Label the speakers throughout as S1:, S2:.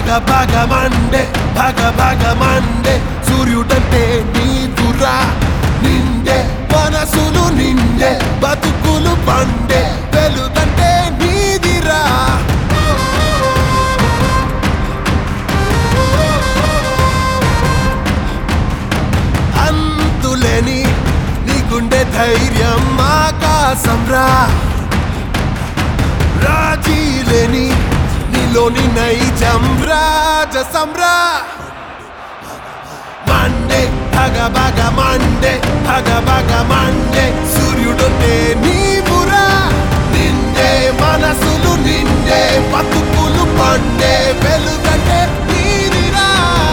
S1: భగ భగ మండే భగ భగ మండే సూర్యుడంటే నీకురా నిండే మనసులు నిండే బతుకులు పండే వెలుగంటే నీదిరా అంతులేని నీ గుండె ధైర్యం ఆకాశం రా రాజీలేని నీలోని నైజం రాజసంరా మండే భగ భగ మండే భగ భగ మండే సూర్యుడుండే నీవురా నిండే మనసులు నిండే బతుకులు పండే వెలుగంటే నీదిరా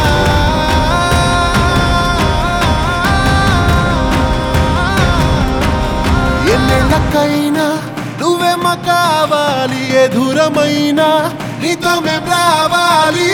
S1: ఎన్నెళ్ళకైనా నువ్వేమ కావాలి ఎదురమైనా నీతో మేం రావాలి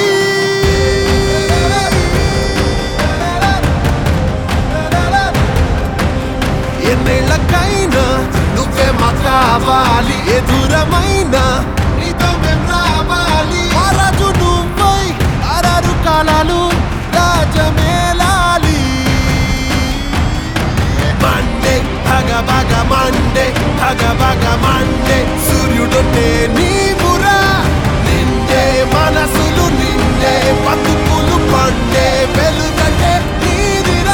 S1: ఎన్నేళ్ళకైనా నువ్వేమ కావాలి ఎదురమైనా నీతో మేం రావాలి రాజు నువ్వై అరారు కాలాలు రాజమేలాలి మండే భగ భగ మండే భగ భగ మండే సూర్యుడుంటే నీవురా నిండే మనసులు నిండే బతుకులు పండే వెలుగంటే నీదిరా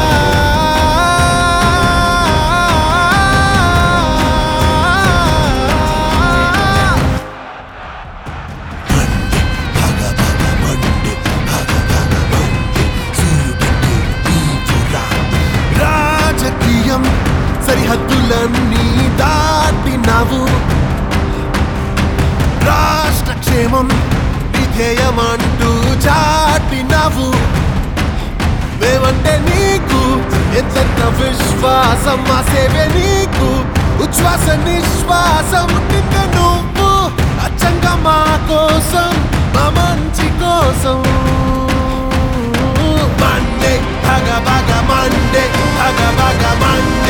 S1: భగ భగ మండే భగ భగ మండే సూర్యుడుంటే నీవురా రాజకీయం సరిహద్దులన్నీ దాటినావు రాష్ట్ర క్షేమం విధేయమంటూ చాటినావు మేమంటే నీకు ఎంతెంత విశ్వాసం మా సేవే నీకు ఉచ్ఛ్వాస నిశ్వాసం నిన్ను నువ్వు అచ్చంగా మా కోసం మా మంచి కోసం మండే భగ భగ మండే భగ భగ మండే